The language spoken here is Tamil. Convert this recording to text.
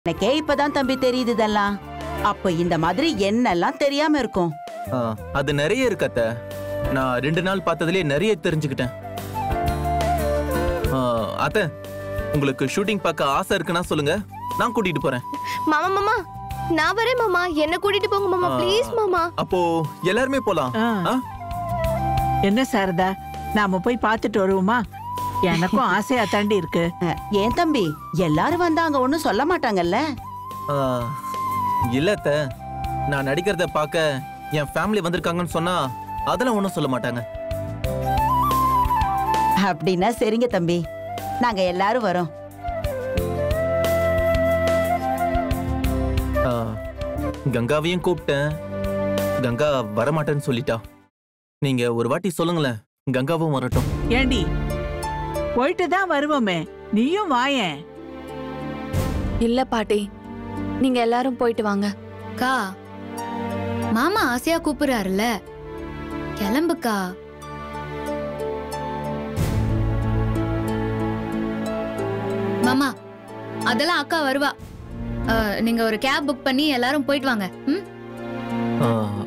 எனக்கே இப்பதான் தம்பி தெரியுது இதெல்லாம் அப்ப இந்த மாதிரி என்னெல்லாம் தெரியாம இருக்கும் ஆ, அது நிறைய இருக்கு அத்தை நான் ரெண்டு நாள் பார்த்ததுலயே நிறைய தெரிஞ்சுக்கிட்டேன் ஆ, அத்தை உங்களுக்கு ஷூட்டிங் பார்க்க ஆசை இருக்குன்னா சொல்லுங்க நான் கூட்டிட்டு போறேன் மாமா மாமா நான் வரேன் மாமா என்ன கூட்டிட்டு போங்க மாமா ஆ. ப்ளீஸ் மாமா அப்போ எல்லாருமே போலாம் ஆ. ஆ? என்ன சாரதா நாம போய் பார்த்துட்டு வருவோமா எனக்கும் ஆசையா தாண்டி இருக்கு அஹ், ஏன் தம்பி எல்லாரும் வந்தா அங்க ஒண்ணும் சொல்ல மாட்டாங்கல்ல ஆ, இல்ல அத்தை நான் நடிக்கிறத பார்க்க என் ஃபேமிலி வந்திருக்காங்கன்னு சொன்னா அதெல்லாம் ஒன்றும் சொல்ல மாட்டாங்க அப்படின்னா சரிங்க தம்பி நாங்க எல்லாரும் வரோம் ஆ, கங்காவையும் கூப்பிட்டேன் கங்கா வரமாட்டேன்னு சொல்லிட்டா நீங்க ஒரு வாட்டி சொல்லுங்களேன் கங்காவும் வரட்டும் ஏண்டி போயிட்டு தான் வருவோமே நீயும் வாயேன் இல்ல பாட்டி நீங்க எல்லாரும் போயிட்டு வாங்க அக்கா மாமா ஆசையா கூப்பிடுறாருல கிளம்புக்கா மாமா அதெல்லாம் அக்கா வருவா அஹ், நீங்க ஒரு கேப் புக் பண்ணி எல்லாரும் போயிட்டு வாங்க ம் ஆ,